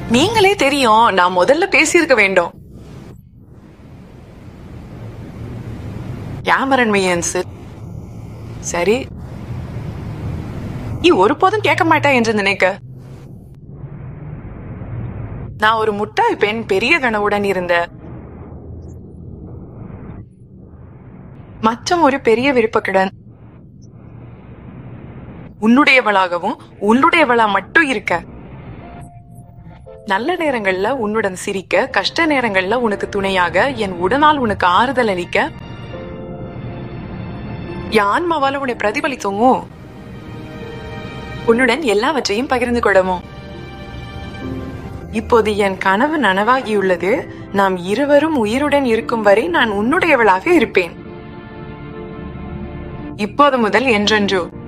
நீங்களே தெரியும் நான் முதல்ல பேசியிருக்க வேண்டும் யாமரன் மையன்ஸ் சரி நீ ஒருபோதும் கேட்க மாட்டா என்று நினைக்க நான் ஒரு முட்டாள் பெண் பெரிய கனவுடன் இருந்த மற்றும் ஒரு பெரிய விருப்பத்துடன் உன்னுடையவளாகவும் உன்னுடையவளா மட்டும் இருக்க நல்ல நேரங்கள்ல உன்னுடன் சிரிக்க கஷ்ட நேரங்கள்ல உனக்கு துணையாக என் உடனால் உனக்கு ஆறுதல் அளிக்க என் ஆன்மாவால உன்னை பிரதிபலித்தோமோ உன்னுடன் எல்லாவற்றையும் பகிர்ந்து கொள்ளமோ இப்போது என் கனவு நனவாகியுள்ளது நாம் இருவரும் உயிருடன் இருக்கும் வரை நான் உன்னுடையவளாக இருப்பேன் இப்போது முதல் என்றென்றோ